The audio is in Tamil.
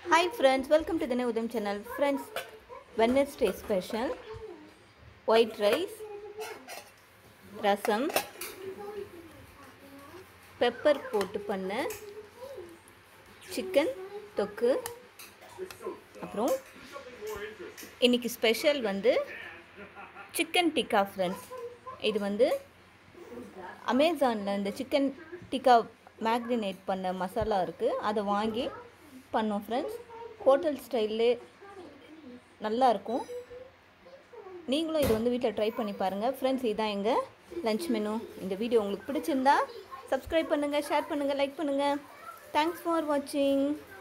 hi friends welcome to Dhina Udhayam channel friends Wednesday special white rice rasam pepper போட்டு பண்ண சிக்கன் தொக்கு அப்புறம் இன்னைக்கு ஸ்பெஷல் வந்து சிக்கன் டிக்கா ஃப்ரெண்ட்ஸ் இது வந்து அமேசானில் இந்த சிக்கன் டிக்கா மேக்ரினேட் பண்ண மசாலா இருக்குது அதை வாங்கி பண்ணோம் ஃப்ரெண்ட்ஸ் ஹோட்டல் ஸ்டைல்லே நல்லாயிருக்கும் நீங்களும் இது வந்து வீட்டில் ட்ரை பண்ணி பாருங்கள் ஃப்ரெண்ட்ஸ் இதுதான் எங்கள் லஞ்ச் மெனு இந்த வீடியோ உங்களுக்கு பிடிச்சிருந்தா சப்ஸ்கிரைப் பண்ணுங்கள் ஷேர் பண்ணுங்கள் லைக் பண்ணுங்கள் தேங்க்ஸ் ஃபார் வாட்சிங்